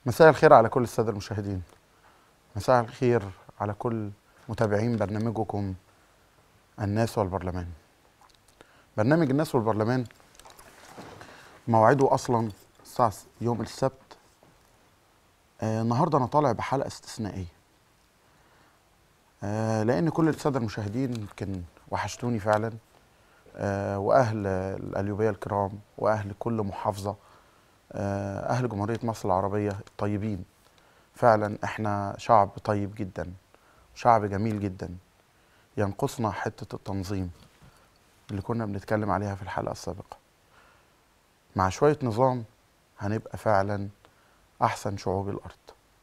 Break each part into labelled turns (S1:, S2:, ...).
S1: مساء الخير على كل السادة المشاهدين مساء الخير على كل متابعين برنامجكم الناس والبرلمان برنامج الناس والبرلمان موعده أصلا الساعة يوم السبت آه النهاردة أنا طالع بحلقة استثنائية آه لأن كل السادة المشاهدين يمكن وحشتوني فعلا آه وأهل القليوبية الكرام وأهل كل محافظة آه، أهل جمهورية مصر العربية الطيبين فعلا احنا شعب طيب جدا شعب جميل جدا ينقصنا حتة التنظيم اللي كنا بنتكلم عليها في الحلقة السابقة مع شوية نظام هنبقى فعلا أحسن شعوب الأرض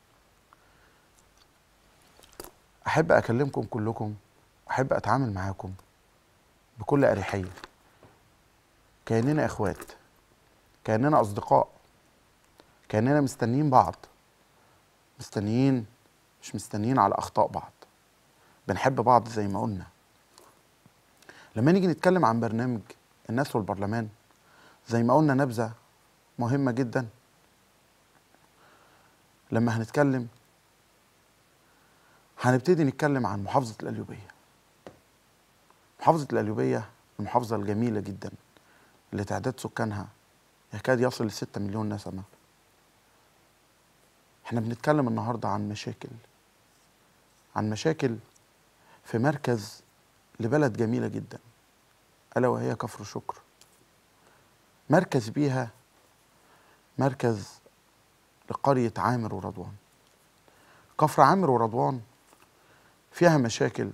S1: أحب أكلمكم كلكم أحب أتعامل معاكم بكل أريحية كأننا إخوات كأننا أصدقاء كأننا مستنيين بعض مستنيين مش مستنيين على أخطاء بعض بنحب بعض زي ما قلنا لما نيجي نتكلم عن برنامج الناس والبرلمان زي ما قلنا نبذة مهمة جدا لما هنتكلم هنبتدي نتكلم عن محافظة القليوبية محافظة القليوبية المحافظة الجميلة جدا اللي تعداد سكانها يكاد يصل لستة مليون نسمة احنا بنتكلم النهاردة عن مشاكل عن مشاكل في مركز لبلد جميلة جدا ألا وهي كفر شكر مركز بيها مركز لقرية عامر ورضوان كفر عامر ورضوان فيها مشاكل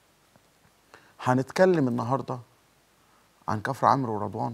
S1: هنتكلم النهاردة عن كفر عامر ورضوان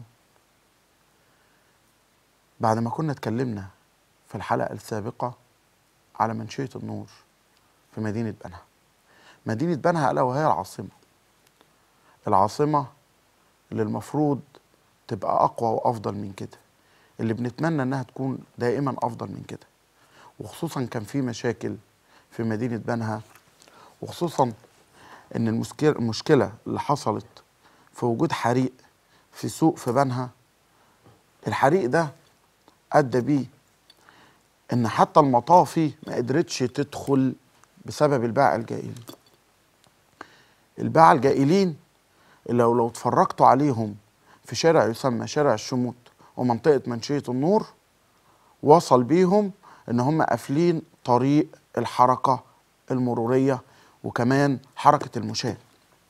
S1: بعد ما كنا اتكلمنا في الحلقة السابقة على منشية النور في مدينة بنها مدينة بنها ألا وهي العاصمة العاصمة اللي المفروض تبقى أقوى وأفضل من كده اللي بنتمنى إنها تكون دائما أفضل من كده وخصوصا كان في مشاكل في مدينة بنها وخصوصا إن المشكلة المشكلة اللي حصلت في وجود حريق في سوق في بنها الحريق ده ادى بيه ان حتى المطافي ما قدرتش تدخل بسبب الباعة الجائلين الباعة الجائلين اللي لو لو اتفرجتوا عليهم في شارع يسمى شارع الشموت ومنطقة منشية النور وصل بيهم ان هم قافلين طريق الحركة المرورية وكمان حركة المشاة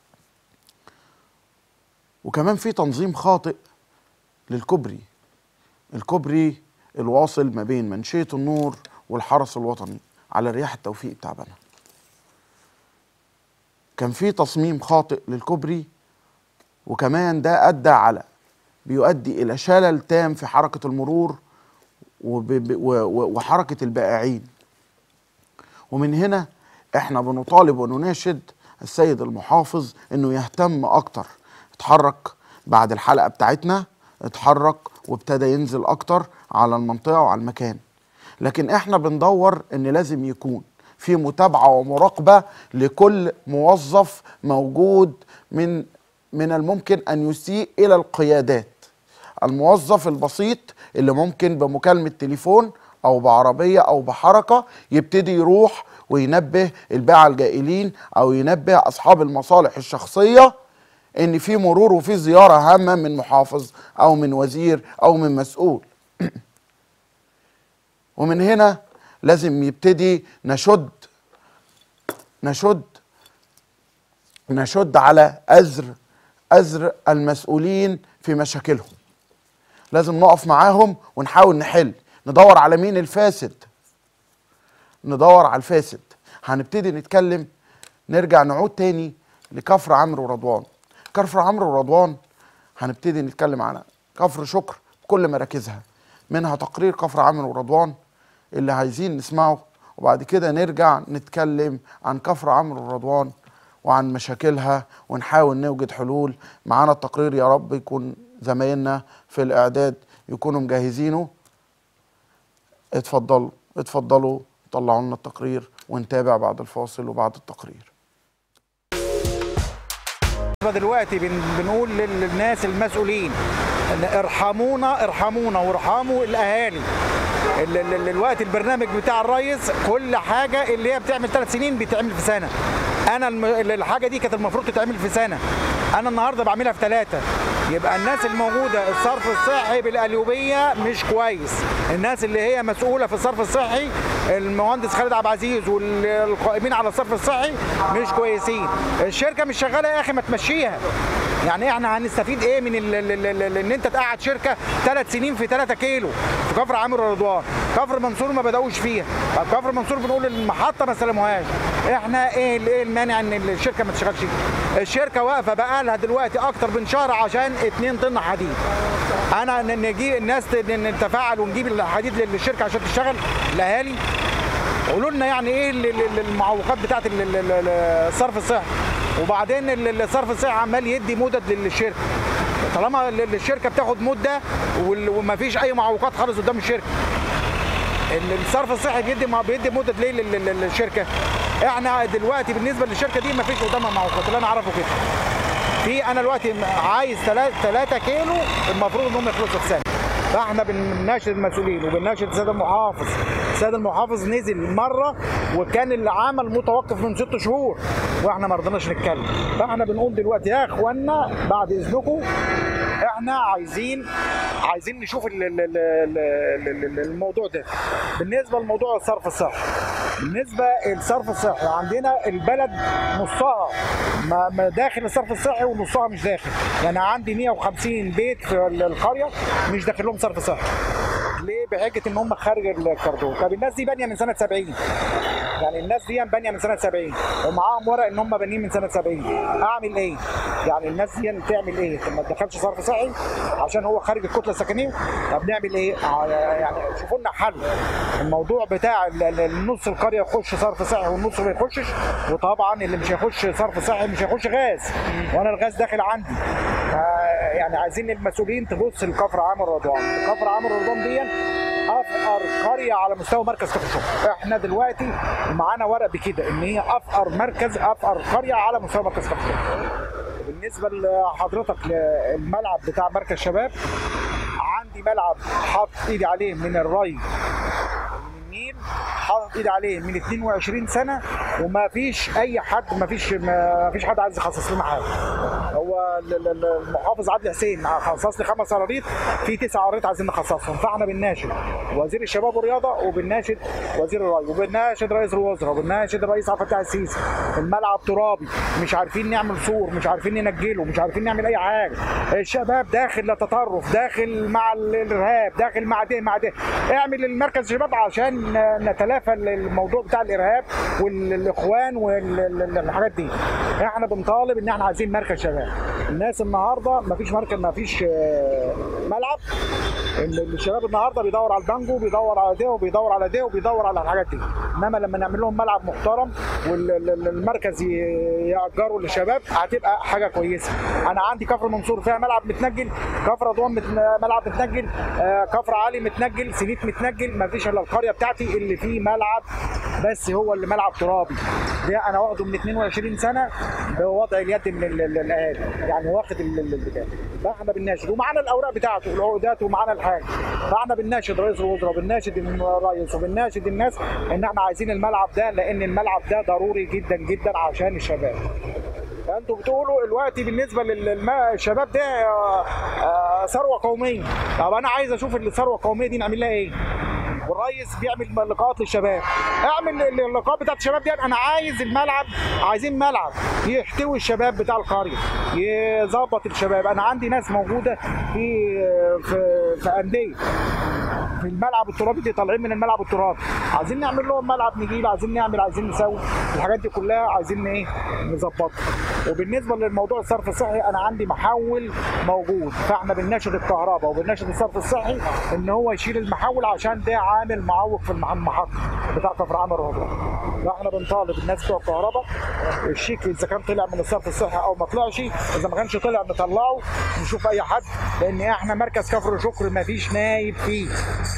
S1: وكمان في تنظيم خاطئ للكوبري الكوبري الواصل ما بين منشية النور والحرس الوطني على رياح التوفيق بتاع بنها كان في تصميم خاطئ للكوبري وكمان ده أدى على بيؤدي إلى شلل تام في حركة المرور وحركة البائعين ومن هنا احنا بنطالب ونناشد السيد المحافظ انه يهتم اكتر اتحرك بعد الحلقة بتاعتنا اتحرك وابتدى ينزل اكتر على المنطقه وعلى المكان لكن احنا بندور ان لازم يكون في متابعه ومراقبه لكل موظف موجود من من الممكن ان يسيء الى القيادات الموظف البسيط اللي ممكن بمكالمه تليفون او بعربيه او بحركه يبتدي يروح وينبه الباعة الجائلين او ينبه اصحاب المصالح الشخصيه ان في مرور وفي زياره هامه من محافظ او من وزير او من مسؤول ومن هنا لازم يبتدي نشد نشد نشد على أزر أزر المسؤولين في مشاكلهم لازم نقف معاهم ونحاول نحل ندور على مين الفاسد ندور على الفاسد هنبتدي نتكلم نرجع نعود تاني لكفر عمرو ورضوان كفر عمرو ورضوان هنبتدي نتكلم على كفر شكر بكل مراكزها منها تقرير كفر عمرو ورضوان اللي عايزين نسمعه وبعد كده نرجع نتكلم عن كفر عمرو ورضوان وعن مشاكلها ونحاول نوجد حلول معانا التقرير يا رب يكون زمايلنا في الاعداد يكونوا مجهزينه اتفضلوا اتفضلوا طلعوا لنا التقرير ونتابع بعد الفاصل وبعد التقرير
S2: دلوقتي بنقول للناس المسؤولين ارحمونا ارحمونا وارحموا الاهالي ال- ال- ال- الوقت البرنامج بتاع الريس كل حاجه اللي هي بتعمل ثلاث سنين بتعمل في سنه انا الم- ال- الحاجه دي كانت المفروض تتعمل في سنه انا النهارده بعملها في ثلاثه يبقى الناس الموجوده الصرف الصحي بالقليوبيه مش كويس الناس اللي هي مسؤوله في الصرف الصحي المهندس خالد عبد العزيز والقائمين على الصرف الصحي مش كويسين الشركه مش شغاله يا اخي ما تمشيها يعني احنا هنستفيد ايه من ال- ال- ال- ال- ان انت تقعد شركه ثلاث سنين في 3 كيلو في كفر عامر رضوان كفر منصور ما بداوش فيها طب كفر منصور بنقول المحطه ما سلموهاش احنا ايه ال- ايه المانع ان الشركه ما تشتغلش الشركه واقفه بقى لها دلوقتي اكتر من شهر عشان 2 طن حديد انا ن- نجي الناس ت- ن- نتفاعل ونجيب الحديد للشركه عشان تشتغل الاهالي قولوا لنا يعني ايه ال- ال- المعوقات بتاعت ال- ال- ال- الصرف الصحي وبعدين ال- الصرف الصحي عمال يدي مدد للشركه طالما ال- الشركه بتاخد مده وال- ومفيش اي معوقات خالص قدام الشركه ال- الصرف الصحي بيدي ما بيدي مدد ليه لل- لل- للشركه احنا دلوقتي بالنسبه للشركه دي مفيش قدامها معوقات اللي انا اعرفه كده في انا دلوقتي عايز 3 كيلو المفروض ان هم يخلصوا في سنه فاحنا بنناشد المسؤولين وبنناشد السيد المحافظ السيد المحافظ نزل مره وكان العمل متوقف من ست شهور واحنا ما رضيناش نتكلم فاحنا بنقول دلوقتي يا اخوانا بعد اذنكم احنا عايزين عايزين نشوف ال- ال- ال- ال- ال- ال- الموضوع ده بالنسبه لموضوع الصرف الصحي بالنسبه للصرف الصحي عندنا البلد نصها ما ما داخل الصرف الصحي ونصها مش داخل يعني عندي 150 بيت في ال- القريه مش داخل لهم صرف صحي ليه بحجه ان هم خارج الكرتون طب الناس دي بانيه من سنه 70 يعني الناس دي بانيه من سنه 70 ومعاهم ورق ان هم بانيين من سنه 70 اعمل ايه؟ يعني الناس دي تعمل ايه؟ طب ما تدخلش صرف صحي عشان هو خارج الكتله السكنيه طب نعمل ايه؟ ع- يعني شوفوا لنا حل الموضوع بتاع ال- ال- النص القريه يخش صرف صحي والنص ما يخشش وطبعا اللي مش هيخش صرف صحي مش هيخش غاز وانا الغاز داخل عندي آه، يعني عايزين المسؤولين تبص لكفر عامر رضوان كفر عامر رضوان دي افقر قريه على مستوى مركز كفر شبرا احنا دلوقتي معانا ورق بكده ان هي افقر مركز افقر قريه على مستوى مركز كفر شبرا بالنسبه لحضرتك للملعب بتاع مركز شباب عندي ملعب حاطط ايدي عليه من الري من النيل حاطط ايدي عليه من 22 سنه وما فيش اي حد ما فيش ما فيش حد عايز يخصص لنا حاجه هو ال- ال- ال- المحافظ عادل حسين خصص لي خمس قراريط في تسع قراريط عايزين نخصصهم فاحنا بنناشد وزير الشباب والرياضه وبنناشد وزير الري وبنناشد رئيس الوزراء وبنناشد الرئيس عبد الفتاح السيسي الملعب ترابي مش عارفين نعمل سور مش عارفين ننجله مش عارفين نعمل اي حاجه الشباب داخل لتطرف داخل مع الارهاب داخل مع ده مع ده اعمل المركز شباب عشان نتلافى الموضوع بتاع الارهاب والاخوان والحاجات دي احنا بنطالب ان احنا عايزين مركز شباب الناس النهارده مفيش مركز مفيش آه، ملعب ال- الشباب النهارده بيدور على البانجو بيدور على ده وبيدور على ده وبيدور على الحاجات دي انما لما نعمل لهم ملعب محترم والمركز يأجروا للشباب هتبقى حاجه كويسه انا عندي كفر منصور فيها ملعب متنجل كفر رضوان مت- ملعب متنجل آه، كفر علي متنجل سنيت متنجل ما فيش الا القريه بتاعتي اللي فيه ملعب بس هو اللي ملعب ترابي ده انا واخده من 22 سنه بوضع اليد من ال- ال- الاهالي يعني واخد ال- ال- البتاع فاحنا بنناشد ومعانا الاوراق بتاعته العقودات ومعانا الحاجه فاحنا بنناشد رئيس الوزراء وبنناشد الرئيس وبنناشد الناس ان احنا عايزين الملعب ده لان الملعب ده ضروري جدا جدا عشان الشباب فانتوا بتقولوا دلوقتي بالنسبه للشباب ده آه، آه، ثروه قوميه طب انا عايز اشوف الثروه القوميه دي نعمل لها ايه والريس بيعمل لقاءات للشباب اعمل اللقاءات بتاعت الشباب دي انا عايز الملعب عايزين ملعب يحتوي الشباب بتاع القريه يظبط الشباب انا عندي ناس موجوده في في في انديه في الملعب الترابي دي طالعين من الملعب الترابي عايزين نعمل لهم ملعب نجيب عايزين نعمل عايزين نسوي الحاجات دي كلها عايزين ايه نظبطها وبالنسبه للموضوع الصرف الصحي انا عندي محول موجود فاحنا بنناشد الكهرباء وبنناشد الصرف الصحي ان هو يشيل المحول عشان ده عامل معوق في المح- المحطه بتاع كفر عمر رمضان فاحنا بنطالب الناس بتوع الكهرباء الشيك اذا كان طلع من الصرف الصحي او ما طلعش اذا ما كانش طلع نطلعه نشوف اي حد لان احنا مركز كفر شكر ما فيش نايب فيه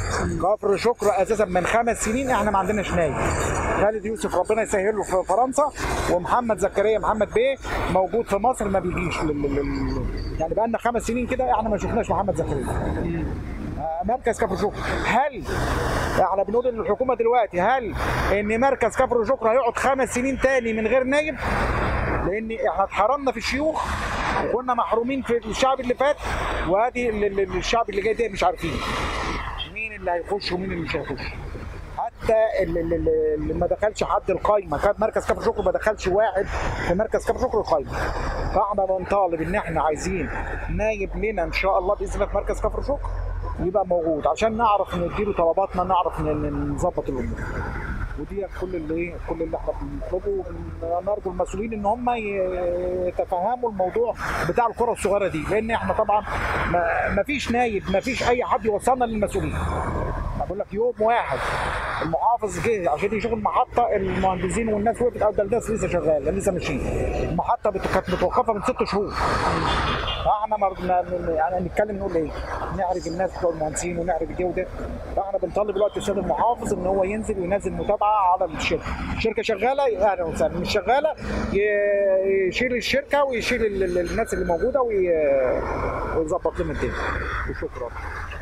S2: كفر شكر اساسا من خمس سنين احنا ما عندناش نايب خالد يوسف ربنا يسهله في فرنسا ومحمد زكريا محمد بيه موجود في مصر ما بيجيش لل... لل... يعني بقى لنا خمس سنين كده احنا ما شفناش محمد زكريا آه، مركز كفر شكر هل احنا بنقول للحكومه دلوقتي هل ان مركز كفر وشكر هيقعد خمس سنين تاني من غير نايب لان احنا اتحرمنا في الشيوخ وكنا محرومين في الشعب اللي فات وادي ال- ال- ال- الشعب اللي جاي ده مش عارفين مين اللي هيخش ومين اللي مش هيخش حتى اللي, اللي, اللي ما دخلش حد القايمه كان مركز كفر شكر ما دخلش واحد في مركز كفر شكر القايمه فاحنا بنطالب ان احنا عايزين نايب لنا ان شاء الله باذن الله في مركز كفر شكر يبقى موجود عشان نعرف نديله طلباتنا نعرف ن- ن- نظبط الامور ودي كل اللي ايه كل اللي احنا بنطلبه ون- نرجو المسؤولين ان هم ي- يتفهموا الموضوع بتاع القرى الصغيره دي لان احنا طبعا ما ما فيش نايب ما فيش اي حد يوصلنا للمسؤولين أنا بقول لك يوم واحد المحافظ جه عشان يشوف المحطه المهندسين والناس وقفت او ده الناس لسه شغاله لسه ماشيين المحطه بت- كانت متوقفه من ست شهور فاحنا مر- ن- ن- يعني نتكلم نقول ايه؟ نعرف الناس بتوع المهندسين ونعرف دي وده فاحنا بنطالب دلوقتي السيد المحافظ ان هو ينزل وينزل متابعه على الشركه، الشركه شغاله اهلا وسهلا مش شغاله ي- يشيل الشركه ويشيل ال- ال- الناس اللي موجوده وي- ويظبط لنا الدنيا وشكرا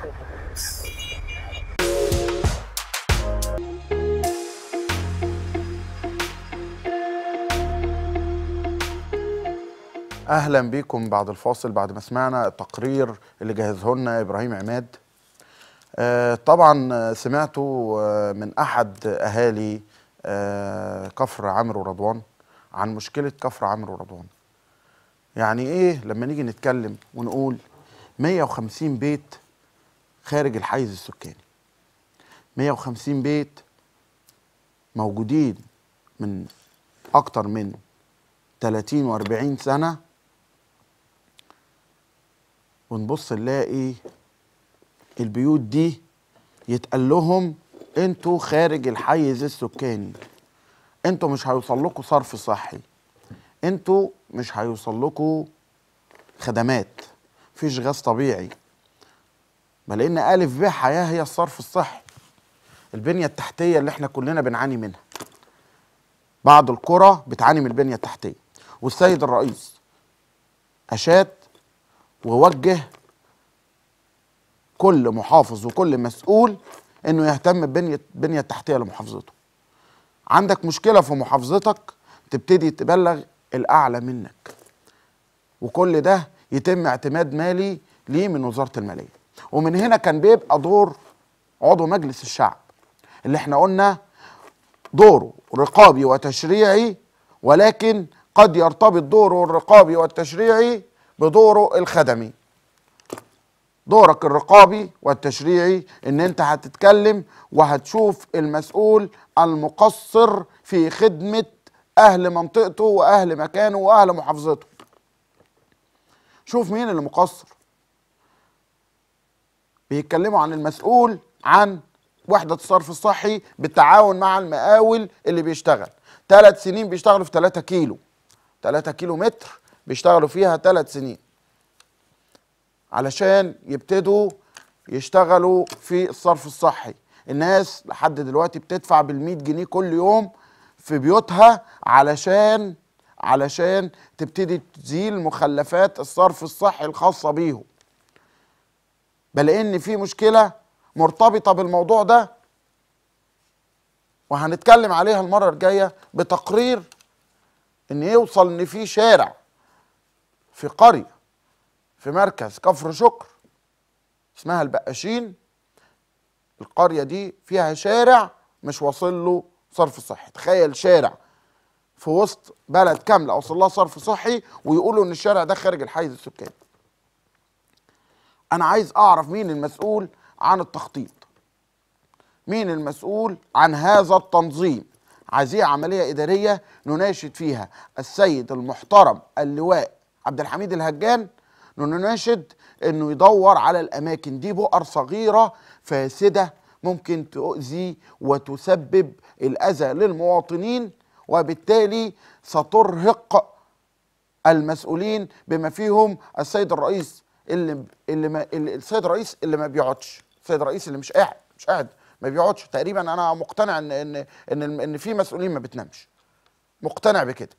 S1: اهلا بيكم بعد الفاصل بعد ما سمعنا التقرير اللي جهزه لنا ابراهيم عماد آه، طبعا آه، سمعتوا آه، من احد اهالي آه، كفر عمرو رضوان عن مشكله كفر عمرو رضوان يعني ايه لما نيجي نتكلم ونقول 150 بيت خارج الحيز السكاني 150 بيت موجودين من اكتر من 30 و40 سنة ونبص نلاقي البيوت دي يتقال لهم انتوا خارج الحيز السكاني انتوا مش هيوصل لكم صرف صحي انتوا مش هيوصل لكم خدمات مفيش غاز طبيعي بل ان الف ب حياه هي الصرف الصحي البنيه التحتيه اللي احنا كلنا بنعاني منها بعض القرى بتعاني من البنيه التحتيه والسيد الرئيس اشاد ووجه كل محافظ وكل مسؤول انه يهتم ببنيه البنيه التحتيه لمحافظته عندك مشكله في محافظتك تبتدي تبلغ الاعلى منك وكل ده يتم اعتماد مالي ليه من وزاره الماليه ومن هنا كان بيبقى دور عضو مجلس الشعب اللي احنا قلنا دوره رقابي وتشريعي ولكن قد يرتبط دوره الرقابي والتشريعي بدوره الخدمي دورك الرقابي والتشريعي ان انت هتتكلم وهتشوف المسؤول المقصر في خدمة اهل منطقته واهل مكانه واهل محافظته شوف مين اللي مقصر بيتكلموا عن المسؤول عن وحدة الصرف الصحي بالتعاون مع المقاول اللي بيشتغل ثلاث سنين بيشتغلوا في 3 كيلو 3 كيلو متر بيشتغلوا فيها ثلاث سنين علشان يبتدوا يشتغلوا في الصرف الصحي الناس لحد دلوقتي بتدفع بال جنيه كل يوم في بيوتها علشان علشان تبتدي تزيل مخلفات الصرف الصحي الخاصة بيهم بل ان في مشكلة مرتبطة بالموضوع ده وهنتكلم عليها المرة الجاية بتقرير ان يوصل ان في شارع في قرية في مركز كفر شكر اسمها البقاشين القرية دي فيها شارع مش واصل له صرف صحي تخيل شارع في وسط بلد كاملة وصل لها صرف صحي ويقولوا ان الشارع ده خارج الحيز السكاني انا عايز اعرف مين المسؤول عن التخطيط مين المسؤول عن هذا التنظيم عايزين عملية إدارية نناشد فيها السيد المحترم اللواء عبد الحميد الهجان نناشد انه يدور على الاماكن دي بؤر صغيره فاسده ممكن تؤذي وتسبب الاذى للمواطنين وبالتالي سترهق المسؤولين بما فيهم السيد الرئيس اللي اللي, ما اللي السيد الرئيس اللي ما بيقعدش السيد الرئيس اللي مش قاعد مش قاعد ما بيقعدش تقريبا انا مقتنع ان ان ان ان في مسؤولين ما بتنامش مقتنع بكده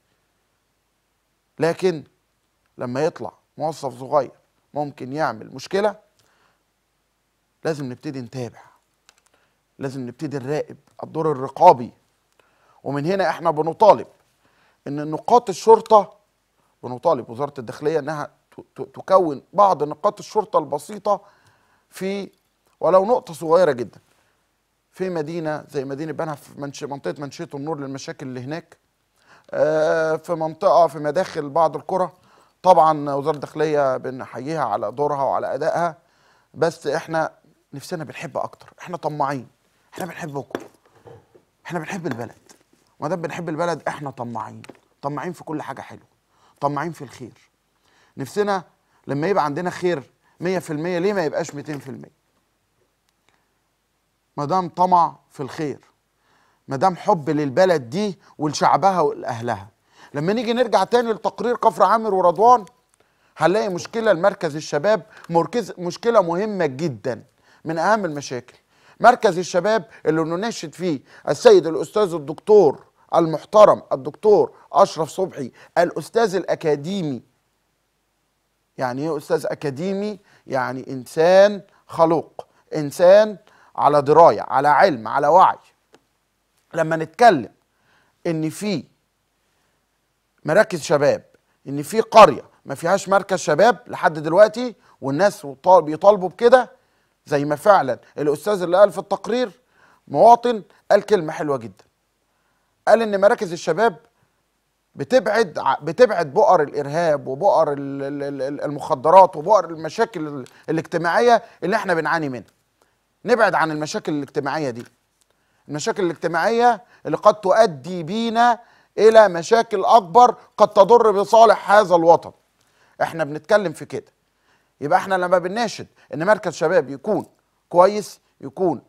S1: لكن لما يطلع موظف صغير ممكن يعمل مشكله لازم نبتدي نتابع لازم نبتدي نراقب الدور الرقابي ومن هنا احنا بنطالب ان نقاط الشرطه بنطالب وزاره الداخليه انها ت- ت- تكون بعض نقاط الشرطه البسيطه في ولو نقطه صغيره جدا في مدينه زي مدينه بنها في منش منطقه منشيه النور للمشاكل اللي هناك آه، في منطقه في مداخل بعض القرى طبعا وزاره الداخليه بنحييها على دورها وعلى ادائها بس احنا نفسنا بنحب اكتر احنا طماعين احنا بنحبكم احنا بنحب البلد وما دام بنحب البلد احنا طماعين طماعين في كل حاجه حلوه طماعين في الخير نفسنا لما يبقى عندنا خير 100% ليه ما يبقاش 200% ما دام طمع في الخير ما دام حب للبلد دي ولشعبها ولاهلها لما نيجي نرجع تاني لتقرير كفر عامر ورضوان هنلاقي مشكله لمركز الشباب مركز مشكله مهمه جدا من اهم المشاكل مركز الشباب اللي نناشد فيه السيد الاستاذ الدكتور المحترم الدكتور اشرف صبحي الاستاذ الاكاديمي يعني ايه استاذ اكاديمي يعني انسان خلوق انسان على درايه على علم على وعي لما نتكلم ان في مراكز شباب ان في قريه ما فيهاش مركز شباب لحد دلوقتي والناس وطال- بيطالبوا بكده زي ما فعلا الاستاذ اللي قال في التقرير مواطن قال كلمه حلوه جدا قال ان مراكز الشباب بتبعد ع- بتبعد بؤر الارهاب وبؤر ال- ال- ال- المخدرات وبؤر المشاكل ال- الاجتماعيه اللي احنا بنعاني منها نبعد عن المشاكل الاجتماعيه دي المشاكل الاجتماعيه اللي قد تؤدي بينا الى مشاكل اكبر قد تضر بصالح هذا الوطن احنا بنتكلم في كده يبقى احنا لما بنناشد ان مركز شباب يكون كويس يكون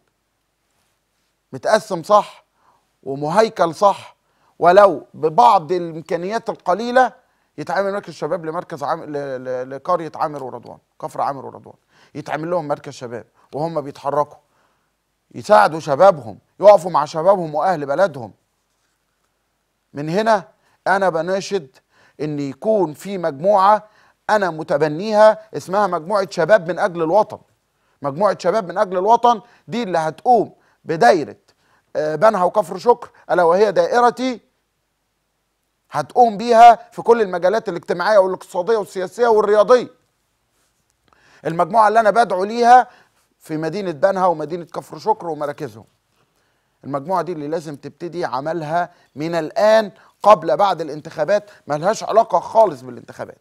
S1: متقسم صح ومهيكل صح ولو ببعض الامكانيات القليله يتعمل مركز شباب لمركز عام ل- ل- لقريه عامر ورضوان كفر عامر ورضوان يتعمل لهم مركز شباب وهم بيتحركوا يساعدوا شبابهم يقفوا مع شبابهم واهل بلدهم من هنا انا بناشد ان يكون في مجموعه انا متبنيها اسمها مجموعه شباب من اجل الوطن مجموعه شباب من اجل الوطن دي اللي هتقوم بدايره آه، بنها وكفر شكر الا وهي دائرتي هتقوم بيها في كل المجالات الاجتماعيه والاقتصاديه والسياسيه والرياضيه المجموعه اللي انا بدعو ليها في مدينه بنها ومدينه كفر شكر ومراكزهم المجموعه دي اللي لازم تبتدي عملها من الان قبل بعد الانتخابات ملهاش علاقه خالص بالانتخابات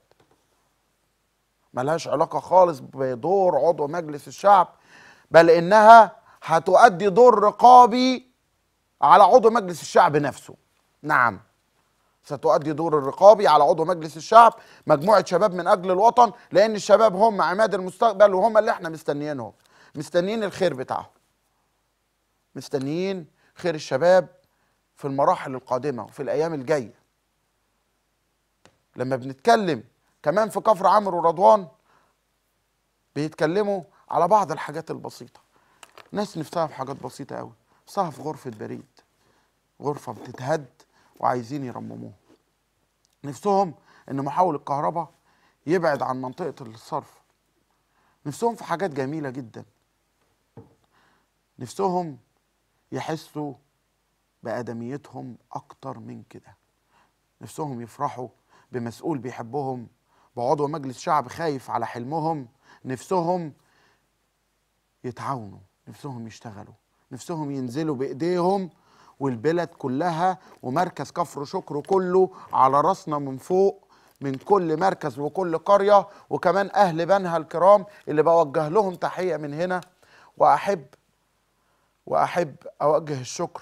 S1: ملهاش علاقه خالص بدور عضو مجلس الشعب بل انها هتؤدي دور رقابي على عضو مجلس الشعب نفسه نعم ستؤدي دور الرقابي على عضو مجلس الشعب مجموعه شباب من اجل الوطن لان الشباب هم عماد المستقبل وهم اللي احنا مستنيينهم مستنيين الخير بتاعهم مستنيين خير الشباب في المراحل القادمه وفي الايام الجايه لما بنتكلم كمان في كفر عامر ورضوان بيتكلموا على بعض الحاجات البسيطه ناس نفسها في حاجات بسيطه قوي نفسها في غرفه بريد غرفه بتتهد وعايزين يرمموها نفسهم ان محول الكهرباء يبعد عن منطقه الصرف نفسهم في حاجات جميله جدا نفسهم يحسوا بآدميتهم أكتر من كده نفسهم يفرحوا بمسؤول بيحبهم بعضو مجلس شعب خايف على حلمهم نفسهم يتعاونوا نفسهم يشتغلوا نفسهم ينزلوا بإيديهم والبلد كلها ومركز كفر شكر كله على راسنا من فوق من كل مركز وكل قرية وكمان أهل بنها الكرام اللي بوجه لهم تحية من هنا وأحب واحب اوجه الشكر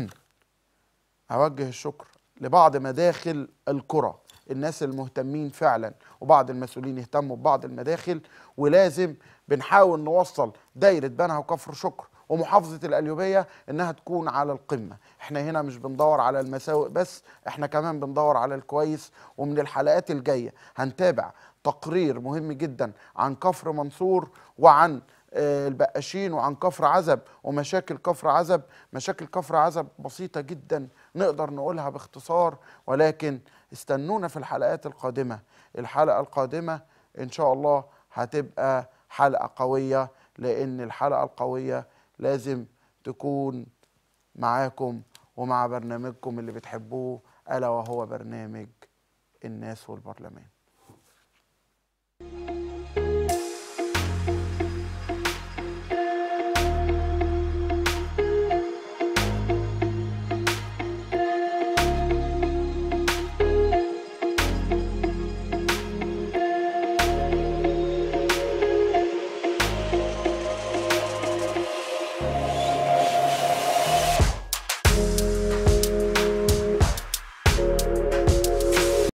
S1: اوجه الشكر لبعض مداخل القرى الناس المهتمين فعلا وبعض المسؤولين يهتموا ببعض المداخل ولازم بنحاول نوصل دايره بنها وكفر شكر ومحافظه القليوبيه انها تكون على القمه احنا هنا مش بندور على المساوئ بس احنا كمان بندور على الكويس ومن الحلقات الجايه هنتابع تقرير مهم جدا عن كفر منصور وعن آه، البقاشين وعن كفر عزب ومشاكل كفر عزب مشاكل كفر عزب بسيطة جدا نقدر نقولها باختصار ولكن استنونا في الحلقات القادمة الحلقة القادمة إن شاء الله هتبقى حلقة قوية لأن الحلقة القوية لازم تكون معاكم ومع برنامجكم اللي بتحبوه ألا وهو برنامج الناس والبرلمان